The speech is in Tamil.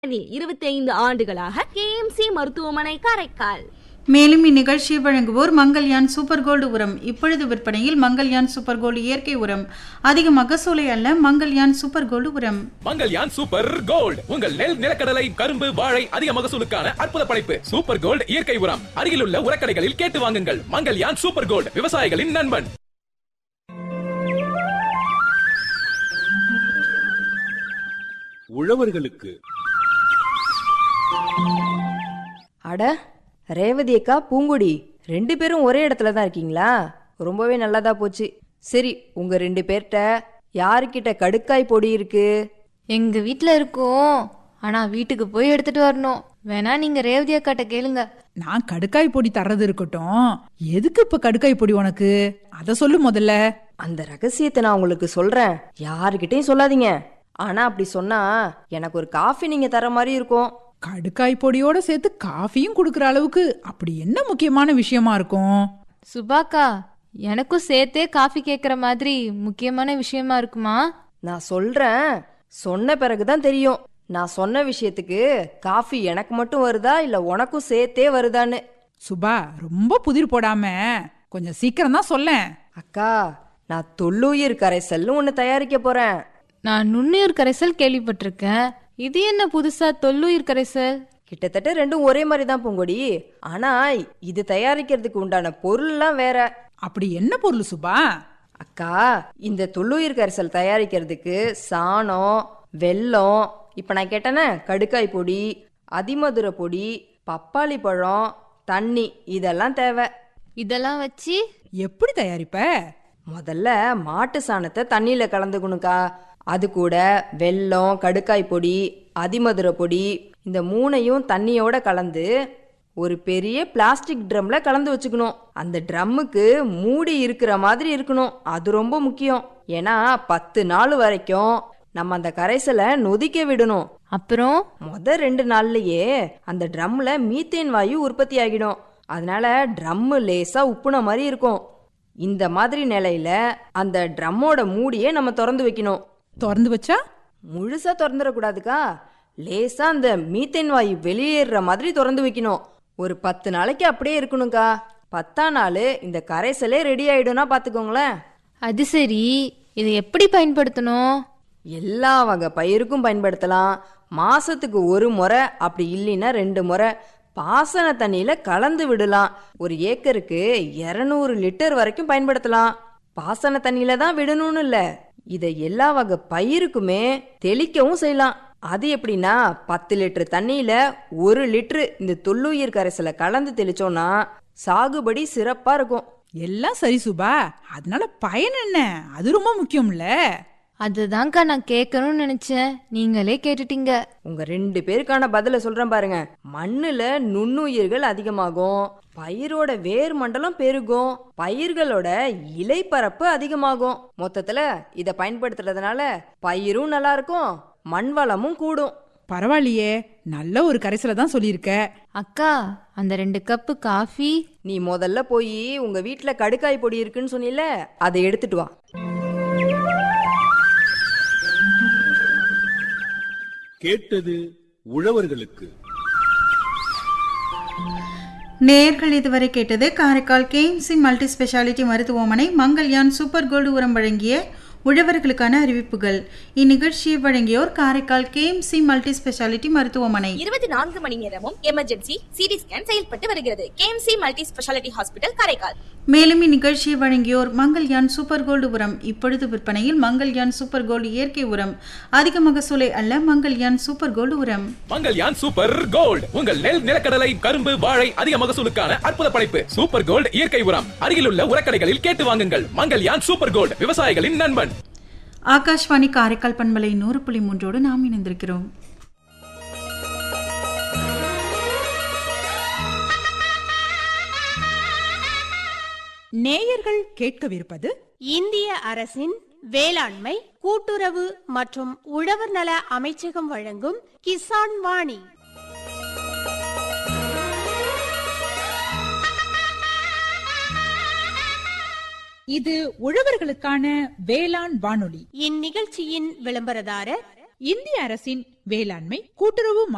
இருபத்தி ஐந்து ஆண்டுகளாக கேஎம்சி மருத்துவமனை காரைக்கால் மேலும் இந்நிகழ்ச்சியை வழங்குவோர் மங்கல்யான் சூப்பர் கோல்டு உரம் இப்பொழுது விற்பனையில் மங்கல்யான் சூப்பர் கோல்டு இயற்கை உரம் அதிக மகசூலை அல்ல மங்கல்யான் சூப்பர் கோல்டு உரம் மங்கல்யான் சூப்பர் கோல்ட் உங்கள் நெல் நிலக்கடலை கரும்பு வாழை அதிக மகசூலுக்கான அற்புத படைப்பு சூப்பர் கோல்ட் இயற்கை உரம் அருகிலுள்ள உரக்கடைகளில் கேட்டு வாங்குங்கள் மங்கல்யான் சூப்பர் கோல்ட் விவசாயிகளின் நண்பன் உழவர்களுக்கு அட ரேவதி அக்கா பூங்குடி ரெண்டு பேரும் ஒரே இடத்துல தான் இருக்கீங்களா ரொம்பவே நல்லதா போச்சு சரி உங்க ரெண்டு பேர்கிட்ட யாருக்கிட்ட கடுக்காய் பொடி இருக்கு எங்க வீட்ல இருக்கோம் ஆனா வீட்டுக்கு போய் எடுத்துட்டு வரணும் வேணா நீங்க ரேவதி அக்காட்ட கேளுங்க நான் கடுக்காய் பொடி தர்றது இருக்கட்டும் எதுக்கு இப்ப கடுக்காய் பொடி உனக்கு அத சொல்லு முதல்ல அந்த ரகசியத்தை நான் உங்களுக்கு சொல்றேன் யாருக்கிட்டையும் சொல்லாதீங்க ஆனா அப்படி சொன்னா எனக்கு ஒரு காஃபி நீங்க தர மாதிரி இருக்கும் கடுக்காய் பொடியோட சேர்த்து காஃபியும் கொடுக்கற அளவுக்கு அப்படி என்ன முக்கியமான விஷயமா இருக்கும் சுபாக்கா எனக்கும் சேர்த்தே காஃபி கேக்குற மாதிரி முக்கியமான விஷயமா இருக்குமா நான் சொல்றேன் சொன்ன பிறகுதான் தெரியும் நான் சொன்ன விஷயத்துக்கு காஃபி எனக்கு மட்டும் வருதா இல்ல உனக்கும் சேர்த்தே வருதான்னு சுபா ரொம்ப புதிர் போடாம கொஞ்சம் சீக்கிரம் தான் சொல்லேன் அக்கா நான் தொல்லுயிர் கரைசல்னு ஒன்று தயாரிக்க போறேன் நான் நுண்ணுயிர் கரைசல் கேள்விப்பட்டிருக்கேன் இது என்ன புதுசா தொல்லுயிர் கரைசல் கிட்டத்தட்ட ரெண்டும் ஒரே மாதிரி தான் பூங்கொடி ஆனா இது தயாரிக்கிறதுக்கு உண்டான பொருள்லாம் வேற அப்படி என்ன பொருள் சுபா அக்கா இந்த தொல்லுயிர் கரைசல் தயாரிக்கிறதுக்கு சாணம் வெல்லம் இப்போ நான் கேட்டேனே கடுக்காய் பொடி அதிமதுர பொடி பப்பாளி பழம் தண்ணி இதெல்லாம் தேவை இதெல்லாம் வச்சு எப்படி தயாரிப்ப முதல்ல மாட்டு சாணத்தை தண்ணியில கலந்துக்கணுக்கா அது கூட வெல்லம் கடுக்காய் பொடி அதிமதுர பொடி இந்த மூணையும் தண்ணியோட கலந்து ஒரு பெரிய பிளாஸ்டிக் ட்ரம்ல கலந்து வச்சுக்கணும் அந்த ட்ரம்முக்கு மூடி இருக்கிற மாதிரி இருக்கணும் அது ரொம்ப முக்கியம் ஏன்னா பத்து நாள் வரைக்கும் நம்ம அந்த கரைசலை நொதிக்க விடணும் அப்புறம் முத ரெண்டு நாள்லயே அந்த ட்ரம்ல மீத்தேன் வாயு உற்பத்தி ஆகிடும் அதனால ட்ரம்மு லேசா உப்புன மாதிரி இருக்கும் இந்த மாதிரி நிலையில அந்த ட்ரம்மோட மூடியை நம்ம திறந்து வைக்கணும் திறந்து வச்சா முழுசா திறந்துடக்கூடாதுக்கா லேசா அந்த மீத்தேன் வாயு வெளியேறுற மாதிரி திறந்து வைக்கணும் ஒரு பத்து நாளைக்கு அப்படியே இருக்கணும்க்கா பத்தாம் நாள் இந்த கரைசலே ரெடி ஆயிடும்னா பாத்துக்கோங்களேன் அது சரி இதை எப்படி பயன்படுத்தணும் எல்லா வகை பயிருக்கும் பயன்படுத்தலாம் மாசத்துக்கு ஒரு முறை அப்படி இல்லைன்னா ரெண்டு முறை பாசன தண்ணியில கலந்து விடலாம் ஒரு ஏக்கருக்கு இரநூறு லிட்டர் வரைக்கும் பயன்படுத்தலாம் பாசன தண்ணியில தான் விடணும்னு இல்ல இதை எல்லா வகை பயிருக்குமே தெளிக்கவும் செய்யலாம் அது எப்படின்னா பத்து லிட்டர் தண்ணியில ஒரு லிட்டரு இந்த தொல்லுயிர் கரைசலை கலந்து தெளிச்சோம்னா சாகுபடி சிறப்பா இருக்கும் எல்லாம் சரி சுபா அதனால பயன் என்ன அது ரொம்ப முக்கியம்ல அதுதான்க்கா நான் கேட்கணும்னு நினைச்சேன் நீங்களே கேட்டுட்டீங்க உங்க ரெண்டு பேருக்கான பதில சொல்றேன் பாருங்க மண்ணுல நுண்ணுயிர்கள் அதிகமாகும் பயிரோட வேர் மண்டலம் பெருகும் பயிர்களோட இலைப்பரப்பு அதிகமாகும் மொத்தத்துல இத பயன்படுத்துறதுனால பயிரும் நல்லா இருக்கும் மண் வளமும் கூடும் பரவாயில்லையே நல்ல ஒரு கரைசலை தான் சொல்லியிருக்க அக்கா அந்த ரெண்டு கப்பு காஃபி நீ முதல்ல போய் உங்க வீட்ல கடுக்காய் பொடி இருக்குன்னு சொன்னீல அதை எடுத்துட்டு வா கேட்டது உழவர்களுக்கு நேர்கள் இதுவரை கேட்டது காரைக்கால் கேஎம்சி மல்டி ஸ்பெஷாலிட்டி மருத்துவமனை மங்கல்யான் சூப்பர் கோல்டு உரம் வழங்கிய உழவர்களுக்கான அறிவிப்புகள் இந்நிகழ்ச்சியை வழங்கியோர் காரைக்கால் கேஎம்சி மல்டி ஸ்பெஷாலிட்டி மருத்துவமனை இருபத்தி நான்கு மணி நேரமும் எமர்ஜென்சி சிடி ஸ்கேன் செயல்பட்டு வருகிறது KMC multi speciality hospital Karaikal மேலும் இந்நிகழ்ச்சியை வழங்கியோர் மங்கல்யான் சூப்பர் கோல்டு உரம் இப்பொழுது விற்பனையில் மங்கல்யான் சூப்பர் கோல்டு இயற்கை உரம் அதிக மகசூலை அல்ல மங்கல்யான் சூப்பர் கோல்டு உரம் மங்கல்யான் சூப்பர் கோல்ட் உங்கள் நெல் நிலக்கடலை கரும்பு வாழை அதிக மகசூலுக்கான அற்புத படைப்பு சூப்பர் கோல்ட் இயற்கை உரம் அருகிலுள்ள உரக்கடைகளில் கேட்டு வாங்குங்கள் மங்கல்யான் சூப்பர் கோல்ட் விவசாயிகளின் நண்பன் ஆகாஷ்வாணி காரைக்கால் பண்பலை நூறு புள்ளி மூன்றோடு நாம் இணைந்திருக்கிறோம் நேயர்கள் கேட்கவிருப்பது இந்திய அரசின் வேளாண்மை கூட்டுறவு மற்றும் உழவர் நல அமைச்சகம் வழங்கும் கிசான் வாணி இது உழவர்களுக்கான வேளாண் வானொலி இந்நிகழ்ச்சியின் விளம்பரதாரர் இந்திய அரசின் வேளாண்மை கூட்டுறவு